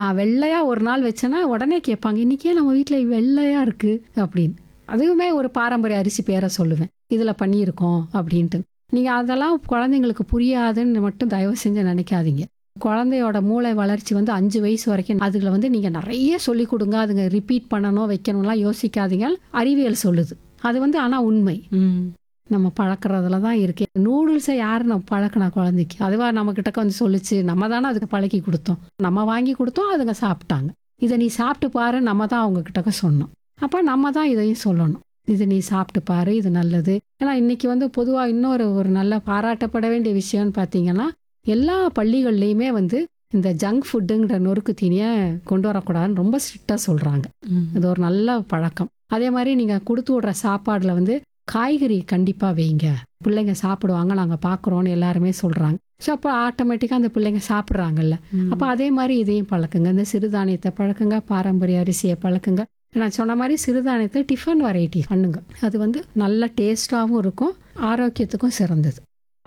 நான் வெள்ளையா ஒரு நாள் வச்சேன்னா உடனே கேட்பாங்க இன்னைக்கே நம்ம வீட்டில் வெள்ளையா இருக்கு அப்படின்னு அதுவுமே ஒரு பாரம்பரிய அரிசி பேரை சொல்லுவேன் இதில் பண்ணியிருக்கோம் அப்படின்ட்டு நீங்கள் அதெல்லாம் குழந்தைங்களுக்கு புரியாதுன்னு மட்டும் தயவு செஞ்சு நினைக்காதீங்க குழந்தையோட மூளை வளர்ச்சி வந்து அஞ்சு வயசு வரைக்கும் அதுல வந்து நீங்கள் நிறைய சொல்லி கொடுங்க அதுங்க ரிப்பீட் பண்ணணும் வைக்கணும்லாம் யோசிக்காதீங்க அறிவியல் சொல்லுது அது வந்து ஆனால் உண்மை ம். நம்ம பழக்கிறதுல தான் இருக்கு நூடுல்ஸை யார் நம்ம பழக்கினா குழந்தைக்கு அதுவா நம்ம கிட்டக்க வந்து சொல்லுச்சு நம்ம தானே அதுக்கு பழக்கி கொடுத்தோம் நம்ம வாங்கி கொடுத்தோம் அதுங்க சாப்பிட்டாங்க இதை நீ சாப்பிட்டு பாரு நம்ம தான் அவங்க கிட்டக்க சொன்னோம் அப்போ நம்ம தான் இதையும் சொல்லணும் இது நீ சாப்பிட்டு பாரு இது நல்லது ஏன்னா இன்னைக்கு வந்து பொதுவாக இன்னொரு ஒரு நல்ல பாராட்டப்பட வேண்டிய விஷயம்னு பார்த்தீங்கன்னா எல்லா பள்ளிகள்லையுமே வந்து இந்த ஜங்க் ஃபுட்டுங்கிற நொறுக்கு தீனியை கொண்டு வரக்கூடாதுன்னு ரொம்ப ஸ்ட்ரிக்டாக சொல்கிறாங்க ம். இது ஒரு நல்ல பழக்கம் அதே மாதிரி நீங்கள் கொடுத்து விடுற சாப்பாடில் வந்து காய்கறி கண்டிப்பாக வைங்க பிள்ளைங்க சாப்பிடுவாங்க நாங்கள் பார்க்குறோன்னு எல்லாருமே சொல்கிறாங்க ஸோ அப்போ ஆட்டோமேட்டிக்காக அந்த பிள்ளைங்க சாப்பிட்றாங்கல்ல ம். அப்போ அதே மாதிரி இதையும் பழக்குங்க இந்த சிறுதானியத்தை பழக்குங்க பாரம்பரிய அரிசியை பழக்குங்க நான் சொன்ன மாதிரி சிறுதானியத்தை டிஃபன் வெரைட்டி பண்ணுங்க அது வந்து நல்ல டேஸ்டாகவும் இருக்கும் ஆரோக்கியத்துக்கும் சிறந்தது